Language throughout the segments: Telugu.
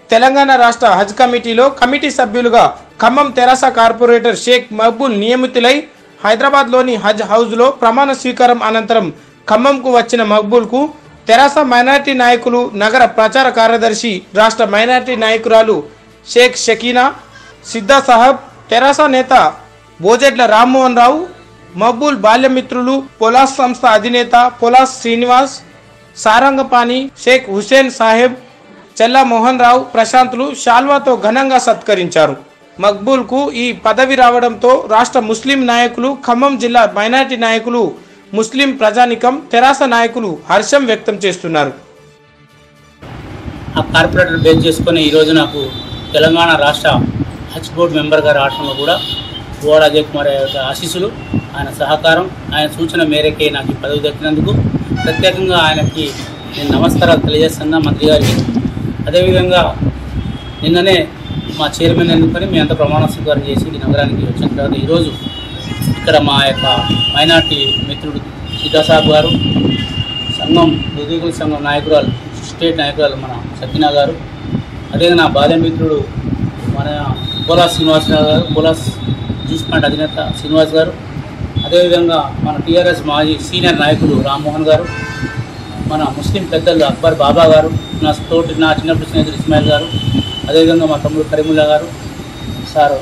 తెలంగాణ రాష్ట్ర హజ్ కమిటీలో కమిటీ సభ్యులుగా ఖమ్మం తెరాస కార్పొరేటర్ షేక్ మహబూల్ నియమితులై హైదరాబాద్లోని హజ్ హౌస్లో ప్రమాణ స్వీకారం అనంతరం ఖమ్మంకు వచ్చిన మక్బూల్కు తెరాస మైనార్టీ నాయకులు నగర ప్రచార కార్యదర్శి రాష్ట్ర మైనార్టీ నాయకురాలు షేక్ షకీనా సిద్ధా సాహబ్ తెరాస నేత బోజెడ్ల రామ్మోహన్ రావు మక్బూల్ బాల్యమిత్రులు పొలాస్ సంస్థ అధినేత పొలాస్ శ్రీనివాస్ సారంగపాణి షేక్ హుసేన్ సాహెబ్ చెల్లా మోహన్ రావు ప్రశాంత్లు షాల్వాతో ఘనంగా సత్కరించారు మక్బూల్కు ఈ పదవి రావడంతో రాష్ట్ర ముస్లిం నాయకులు ఖమ్మం జిల్లా మైనార్టీ నాయకులు ముస్లిం ప్రజానికం తెరాస నాయకులు హర్షం వ్యక్తం చేస్తున్నారు ఆ కార్పొరేటర్ బేస్ చేసుకొని ఈరోజు నాకు తెలంగాణ రాష్ట్ర హజ్ బోర్డు మెంబర్గా రావడంలో కూడా గోడ అజయ్ కుమార్ యొక్క ఆశీస్సులు ఆయన సహకారం ఆయన సూచన మేరకే నాకు ఈ పదవి దక్కినందుకు ప్రత్యేకంగా ఆయనకి నేను నమస్కారాలు తెలియజేస్తున్నా మంత్రి గారికి అదేవిధంగా నిన్ననే మా చైర్మన్ ఎన్నుకొని మీ అంత ప్రమాణ స్వీకారం చేసి ఈ నగరానికి వచ్చిన తర్వాత ఈరోజు ఇక్కడ మా యొక్క మైనార్టీ మిత్రుడు సిద్ధాసాబ్ గారు సంఘం ఉద్యోగుల సంఘం నాయకురాలు స్టేట్ నాయకురాలు మన సత్యనా గారు అదే నా బాల్యమిత్రుడు మన పోలాస్ శ్రీనివాసరావు గారు పోలాస్ జ్యూస్ పాయింట్ అధినేత శ్రీనివాస్ గారు అదేవిధంగా మన టీఆర్ఎస్ మాజీ సీనియర్ నాయకుడు రామ్మోహన్ గారు మన ముస్లిం పెద్దలు అక్బర్ బాబా గారు నా తోటి నా చిన్నప్పుడు స్నేహితుడు ఇస్మాయిల్ గారు అదేవిధంగా మా తమ్ముడు కరీముల్లా గారు సార్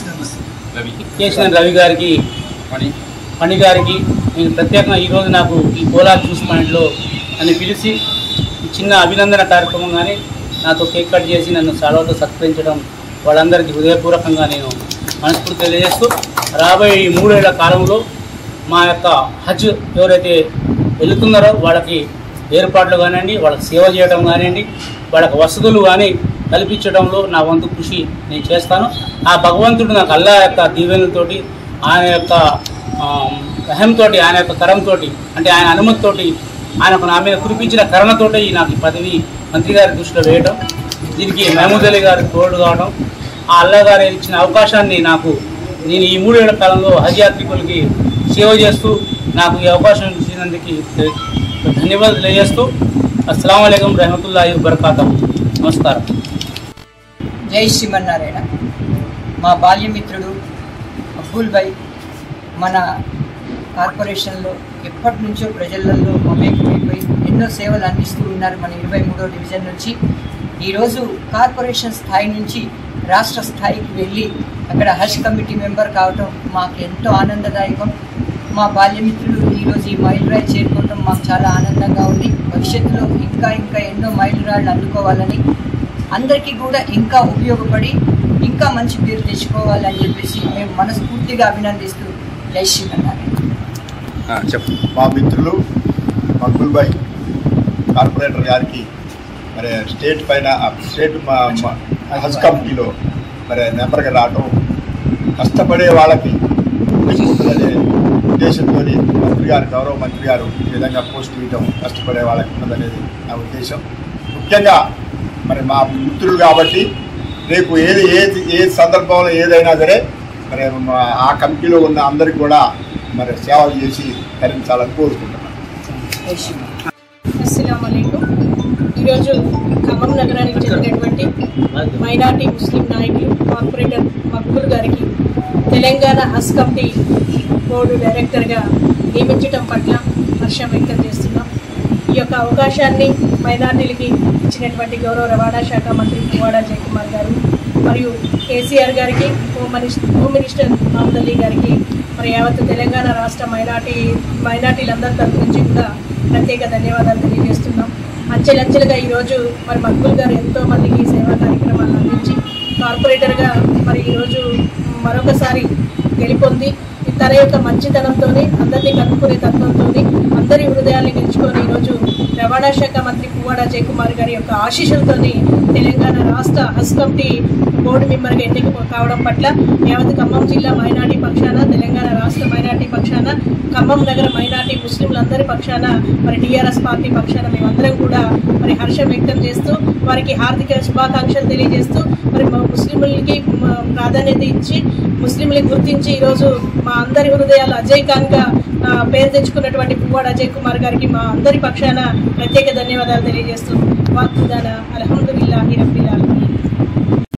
కేసీఆర్ రవి గారికి పని గారికి నేను ప్రత్యేకంగా ఈరోజు నాకు ఈ కోలార్ జ్యూస్ పాయింట్లో నన్ను పిలిచి ఈ చిన్న అభినందన కార్యక్రమం కానీ నాతో కేక్ కట్ చేసి నన్ను సెలవుతో సత్కరించడం వాళ్ళందరికీ హృదయపూర్వకంగా నేను మనస్ఫూర్తి తెలియజేస్తూ రాబోయే ఈ మూడేళ్ల కాలంలో మా యొక్క హజ్ ఎవరైతే వెళుతున్నారో వాళ్ళకి ఏర్పాట్లు కానివ్వండి వాళ్ళకి సేవ చేయడం కానివ్వండి వాళ్ళకి వసతులు కానీ కల్పించడంలో నా వంతు కృషి నేను చేస్తాను ఆ భగవంతుడు నాకు అల్లా యొక్క దీవెనలతోటి ఆయన యొక్క రహంతో ఆయన యొక్క కరంతో అంటే ఆయన అనుమతితోటి ఆయనకు నా మీద కురిపించిన కరుణతోటి నాకు ఈ పదవి మంత్రి గారి దృష్టిలో వేయడం దీనికి మహమూద్ అలీ గారి తోడు కావడం ఆ అల్లా గారు ఇచ్చిన అవకాశాన్ని నాకు నేను ఈ మూడేళ్ల కాలంలో హజ్ యాత్రికులకి సేవ చేస్తూ నాకు ఈ అవకాశం ఇచ్చినందుకు ధన్యవాదాలు తెలియజేస్తూ అస్సలం అయికం రహమతుల్లాహి వబర్కాతం నమస్కారం జై శ్రీమన్నారాయణ మా బాల్యమిత్రుడు అబ్బుల్ భాయ్ మన కార్పొరేషన్లో ఎప్పటి నుంచో ప్రజలలో మమేకమైపోయి ఎన్నో సేవలు అందిస్తూ ఉన్నారు మన ఇరవై మూడో డివిజన్ నుంచి ఈరోజు కార్పొరేషన్ స్థాయి నుంచి రాష్ట్ర స్థాయికి వెళ్ళి అక్కడ హజ్ కమిటీ మెంబర్ కావటం మాకు ఎంతో ఆనందదాయకం మా బాల్యమిత్రులు ఈరోజు ఈ మైలురాయి చేరుకోవటం మాకు చాలా ఆనందంగా ఉంది భవిష్యత్తులో ఇంకా ఇంకా ఎన్నో మైలురాళ్ళు అందుకోవాలని అందరికీ కూడా ఇంకా ఉపయోగపడి ఇంకా మంచి పేరు తెచ్చుకోవాలని చెప్పేసి మేము మనస్ఫూర్తిగా అభినందిస్తూ జై శ్రీమన్నారాయణ చెప్పు మా మిత్రులు మక్బుల్ భాయ్ కార్పొరేటర్ గారికి మరి స్టేట్ పైన స్టేట్ మా మా హజ్ కమిటీలో మరి మెంబర్గా రావటం కష్టపడే వాళ్ళకి ఉంటుందనే ఉద్దేశంతో మంత్రి గారు గౌరవ మంత్రి గారు ఈ విధంగా పోస్ట్ ఇవ్వటం కష్టపడే వాళ్ళకి ఉన్నదనేది నా ఉద్దేశం ముఖ్యంగా మరి మా మిత్రులు కాబట్టి రేపు ఏది ఏది ఏ సందర్భంలో ఏదైనా సరే మరి మా ఆ కమిటీలో ఉన్న అందరికి కూడా మరి సేవలు చేసి తరించాలని కోరుకుంటున్నాను జై శ్రీమన్నారాయణ అస్సలం అయికం ఈరోజు ఖమ్మం నగరానికి చెందినటువంటి మైనార్టీ ముస్లిం నాయకులు కార్పొరేటర్ మక్బుల్ గారికి తెలంగాణ హజ్ కమిటీ బోర్డు డైరెక్టర్గా నియమించడం పట్ల హర్షం వ్యక్తం చేస్తున్నాం ఈ యొక్క అవకాశాన్ని మైనార్టీలకి ఇచ్చినటువంటి గౌరవ రవాణా శాఖ మంత్రి పువ్వాడ జయకుమార్ గారు మరియు కేసీఆర్ గారికి home minister home minister Mohammed Ali గారికి మరి యావత్ తెలంగాణ రాష్ట్ర మైనార్టీ మైనార్టీలందరి తరఫు నుంచి కూడా ప్రత్యేక ధన్యవాదాలు తెలియజేస్తున్నాం అంచెలంచెలుగా ఈరోజు మరి మక్బుల్ గారు ఎంతో మందికి సేవా కార్యక్రమాలు అందించి కార్పొరేటర్గా మరి ఈరోజు మరొకసారి గెలుపొంది తన యొక్క మంచితనంతో అందరినీ కనుక్కునే తత్వంతో అందరి హృదయాన్ని గెలుచుకొని ఈరోజు రవాణా శాఖ మంత్రి పువ్వాడ జయకుమార్ గారి యొక్క ఆశీస్సులతో తెలంగాణ రాష్ట్ర హజ్ కమిటీ బోర్డు మెంబర్గా ఎన్నిక కావడం పట్ల యావత్ ఖమ్మం జిల్లా మైనార్టీ పక్షాన తెలంగాణ రాష్ట్ర మైనార్టీ పక్షాన ఖమ్మం నగర మైనార్టీ ముస్లింలందరి పక్షాన మరి టీఆర్ఎస్ పార్టీ పక్షాన మేమందరం కూడా మరి హర్షం వ్యక్తం చేస్తూ వారికి హార్దిక శుభాకాంక్షలు తెలియజేస్తూ మరి మా ముస్లింలకి మ- ప్రాధాన్యత ఇచ్చి ముస్లింలని గుర్తించి ఈరోజు మా అందరి హృదయాలు అజయ్ ఖాన్గా ఆ, పేరు తెచ్చుకున్నటువంటి పువ్వాడ అజయ్ కుమార్ గారికి మా అందరి పక్షాన ప్రత్యేక ధన్యవాదాలు తెలియజేస్తూ వాక్కుదాన అల్హమ్దుల్లాహి రబ్బిల్